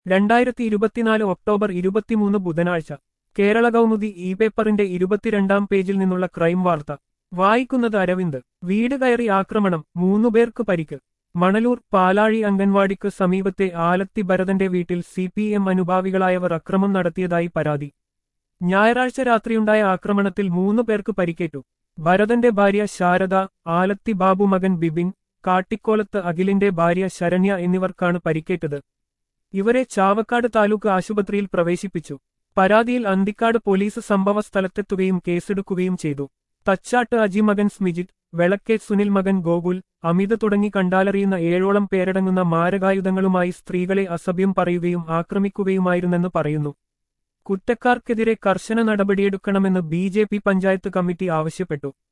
രണ്ടായിരത്തി ഇരുപത്തിനാല് ഒക്ടോബർ ഇരുപത്തിമൂന്ന് ബുധനാഴ്ച കേരള കൗമുദി ഇ പേപ്പറിന്റെ ഇരുപത്തിരണ്ടാം പേജിൽ നിന്നുള്ള ക്രൈം വാർത്ത വായിക്കുന്നത് അരവിന്ദ് വീട് കയറി ആക്രമണം മൂന്നുപേർക്ക് പരിക്ക് മണലൂർ പാലാഴി അംഗൻവാടിക്ക് സമീപത്തെ ആലത്തി ഭരതന്റെ വീട്ടിൽ സി പി എം അനുഭാവികളായവർ അക്രമം നടത്തിയതായി പരാതി ഞായറാഴ്ച രാത്രിയുണ്ടായ ആക്രമണത്തിൽ മൂന്നു പേർക്ക് പരിക്കേറ്റു ഭരതന്റെ ഭാര്യ ശാരദ ആലത്തി ബാബു മകൻ ബിബിൻ കാട്ടിക്കോലത്ത് അഖിലിന്റെ ഭാര്യ ശരണ്യ എന്നിവർക്കാണ് പരിക്കേറ്റത് ഇവരെ ചാവക്കാട് താലൂക്ക് ആശുപത്രിയിൽ പ്രവേശിപ്പിച്ചു പരാതിയിൽ അന്തിക്കാട് പോലീസ് സംഭവ സ്ഥലത്തെത്തുകയും കേസെടുക്കുകയും ചെയ്തു തച്ചാട്ട് അജി മകൻ സ്മിജിറ്റ് വെളക്കെ സുനിൽ മകൻ ഗോകുൽ അമിത തുടങ്ങി കണ്ടാലറിയുന്ന ഏഴോളം പേരടങ്ങുന്ന മാരകായുധങ്ങളുമായി സ്ത്രീകളെ അസഭ്യം പറയുകയും ആക്രമിക്കുകയുമായിരുന്നെന്ന് പറയുന്നു കുറ്റക്കാർക്കെതിരെ കർശന നടപടിയെടുക്കണമെന്ന് B J P panchayat committee ആവശ്യപ്പെട്ടു